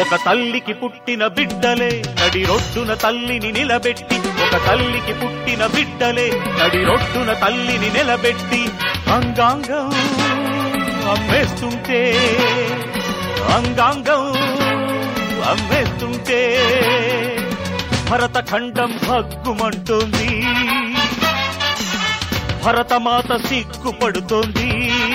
ఒక తల్లికి పుట్టిన బిడ్డలే నడి రొడ్డున తల్లిని నిలబెట్టి ఒక తల్లికి పుట్టిన బిడ్డలే నడి రొడ్డున తల్లిని నిలబెట్టి అంగాంగం అమ్మేస్తుంటే అంగాంగం అమ్మేస్తుంటే భరత ఖండం భగ్గుమంటోంది భరతమాత సిగ్గుపడుతోంది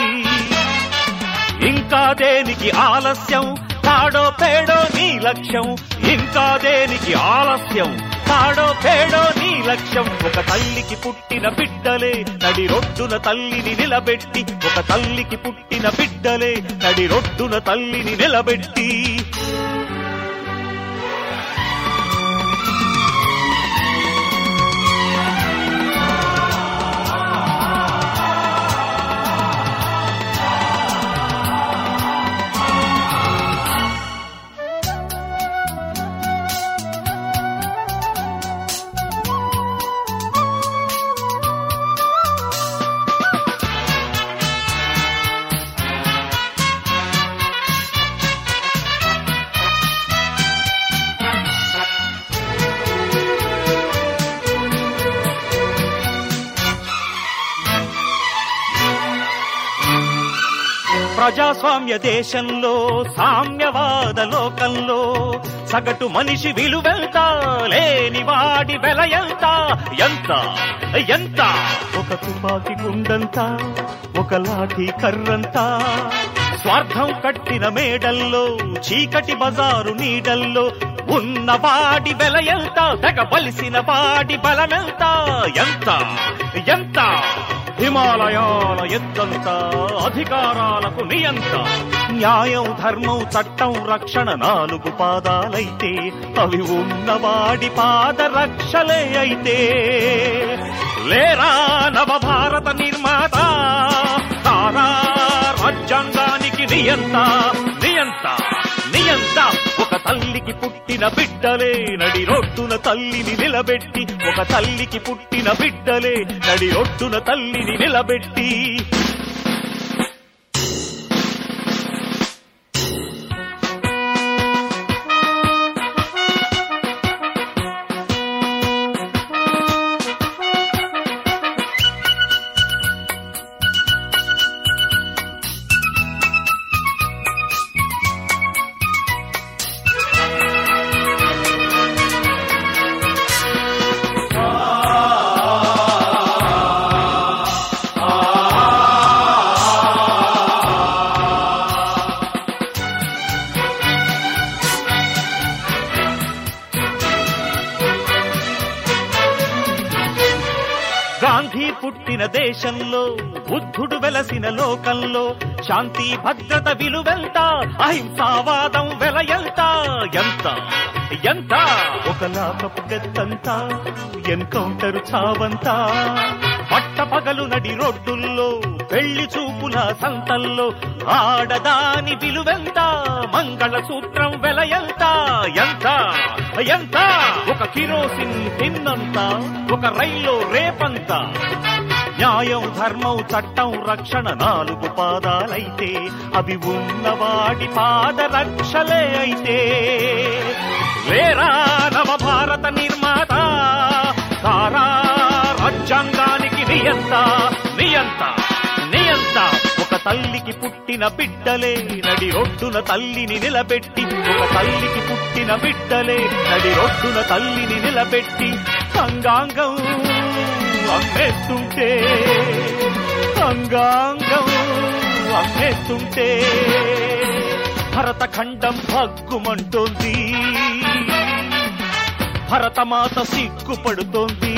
ఇంకా దేనికి ఆలస్యం తాడో పేడో నీ లక్ష్యం ఇంకా దేనికి ఆలస్యం తాడో పేడో నీ లక్ష్యం ఒక తల్లికి పుట్టిన బిడ్డలే నడి రొడ్డున తల్లిని నిలబెట్టి ఒక తల్లికి పుట్టిన బిడ్డలే నడి రొడ్డున తల్లిని నిలబెట్టి ప్రజాస్వామ్య దేశంలో సామ్యవాద లోకంలో సగటు మనిషి విలువెంత లేని వాడి వెల ఎంత ఎంత ఎంత ఒక తుపాకి గుండంత ఒక లాఠీ కర్రంతా స్వార్థం కట్టిన మేడల్లో చీకటి బజారు నీడల్లో ఉన్న వాడి వెల ఎంత తెగబలిసిన వాడి బలమెంత ఎంత ఎంత హిమాలయాల ఎత్తంత అధికారాలకు నియంత న్యాయం ధర్మం చట్టం రక్షణ నాలుగు పాదాలైతే అవి ఉన్నవాడి పాద రక్షలే అయితే లేరా నవ భారత నిర్మాత తారా రాజ్యాంగానికి నియంత నియంత నియంత ఒక తల్లికి పుట్టిన బిడ్డలే నడి రొట్టున తల్లిని నిలబెట్టి ఒక తల్లికి పుట్టిన బిడ్డలే నడి రొట్టున తల్లిని నిలబెట్టి గాంధీ పుట్టిన దేశంలో బుద్ధుడు వెలసిన లోకంలో శాంతి భద్రత విలువెంత అహింసావాదం వెల ఎంత ఎంత ఎంత ఒక లాకపు డెత్తంతా ఎన్కౌంటర్ చావంతా పట్ట పగలు నడి రోడ్డుల్లో పెళ్లి చూపుల సంతల్లో ఆడదాని విలువెంత మంగళ సూత్రం వెల ఎంత ఎంత ఎంత ఒక కిరోసిన్ తిన్నంత ఒక రైల్లో రేపంత న్యాయం ధర్మం చట్టం రక్షణ నాలుగు పాదాలైతే అవి ఉన్నవాడి పాద రక్షలే అయితే లేరా నవ భారత నిర్మాత తారా రాజ్యాంగానికి నియంత నియంత నియంత ఒక తల్లికి పుట్టిన బిడ్డలే నడి రొడ్డున తల్లిని నిలబెట్టి ఒక తల్లికి పుట్టిన బిడ్డలే నడి రొడ్డున తల్లిని నిలబెట్టి అంగాంగం అమ్మేస్తుంటే అంగాంగం అమ్మేస్తుంటే భరత ఖండం భగ్గుమంటోంది భరతమాత సిగ్గుపడుతోంది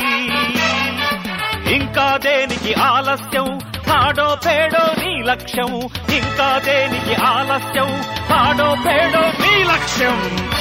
ఇంకా దేనికి ఆలస్యం తాడో పేడో నీ లక్ష్యం ఇంకా దేనికి ఆలస్యం తాడో పేడో నీ లక్ష్యం